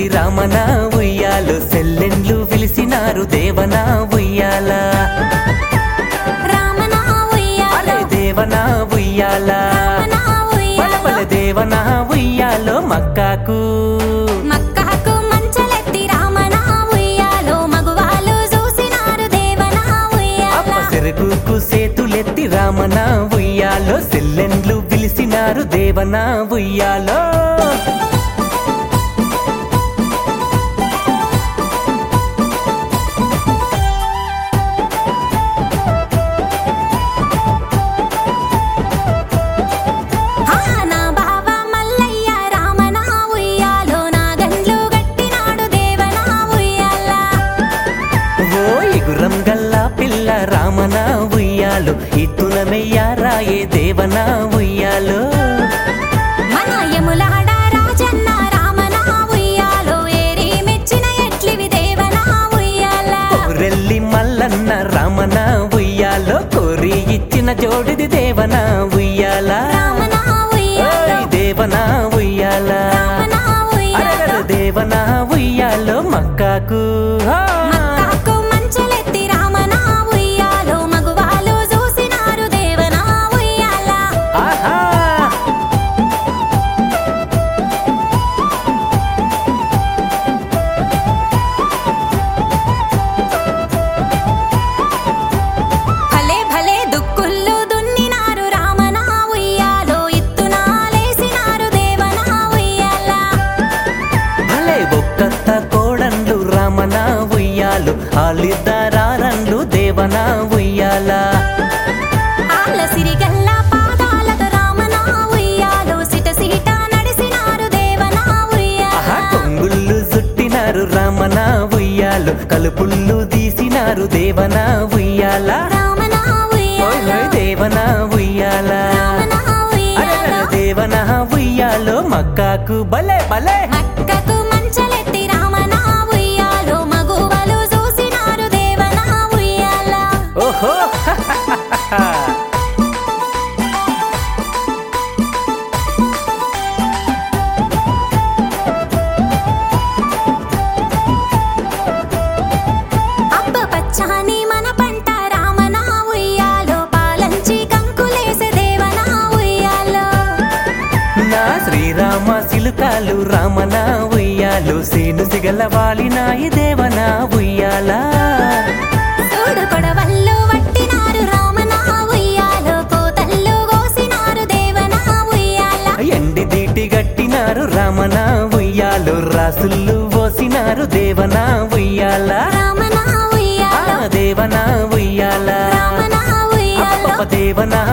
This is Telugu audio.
రామన ఉయ్యాలో సెల్లెండ్లు పిలిచినారు దేవన ఉయ్యాల రామన ఉయ్యాలో అరే దేవన ఉయ్యాల రామన బల బల ఉయ్యాలో దేవన ఉయ్యాలో మక్కాకు మక్కకు మంచలెత్తి రామన ఉయ్యాలో మగువాలు చూసినారు దేవన అప్ప ఉయ్యాల సెరుగుకు సేతులెత్తి రామన ఉయ్యాలో సెల్లెండ్లు పిలిచినారు దేవన ఉయ్యాలో ఆ నా బావ మల్లయ్య రామన ఉయ్యాలో నా గండ్లు గట్టినాడు దేవన ఉయ్యాల ఓ ఇగురం గల్లా పిల్ల రామన ఉయ్యాలో ఇత్తునమెయ్యారాయే దేవన ఉయ్యాలో మన యములాడ రాజన్న రామన ఉయ్యాలో ఏరి మెచ్చిన ఎట్లివి దేవన ఉయ్యాల రెల్లి మల్లన్న రామన ఉయ్యాలో కోరి ఇచ్చిన జోడిది దేవన ఉయ్యాల రామన ఉయ్యాలో ఓయ్ దేవన ఉయ్యాల రామన ఉయ్యాలో అరెరె దేవన ఉయ్యాలో మక్కాకు హా! మక్కాకు మంచలెత్తి రామన ఉయ్యాలో మగువాలు చూసినారు దేవన ఉయ్యాల ఆహా భలే భలే దుక్కుళ్ళు దున్నినారు రామన ఉయ్యాలో ఇత్తునాలేసినారు దేవన ఉయ్యాల భలే ఒక్కత్త కోడండ్లు రామన ఉయ్యాలు ఆలిద్దరారండ్లు దేవన ఉయ్యాల ఆల సిరిగల్ల పాదాలతో రామన ఉయ్యాలో సిట సిట నడిసినారు దేవన ఆహా ఉయ్యాల కొంగుళ్ళు చుట్టినారు రామన ఉయ్యాలు కలుపుళ్ళు తీసినారు దేవన ఉయ్యాల రామన ఓయ్ ఉయ్యాలో ఓయ్ దేవన ఉయ్యాల రామన అరెరె ఉయ్యాలో దేవన ఉయ్యాలో మక్కాకు భలే భలే మక్కకు మంచలెత్తి రామన ఉయ్యాలో మగువలు చూసినారు దేవన ఉయ్యాల ఓహో అబ్బ పచ్చాని మన పంట రామన ఉయ్యాలో పాలంచి కంకులేసే దేవన ఉయ్యాలో నా శ్రీరామ సిలుకాలు రామన ఉయ్యాలు సీను సిగల వాలినాయి దేవన ఉయ్యాల చూడు కొడవళ్ళు వట్టినారు రామన ఉయ్యాలో కోతల్లు కోసినారు దేవన ఉయ్యాల ఎండి దీటి గట్టినారు రామన ఉయ్యాలు రాసుళ్ళు పోసినారు దేవన ఉయ్యాల రామన ఆ ఉయ్యాలో దేవన ఉయ్యాల రామన ఉయ్యాలో అప్ప దేవన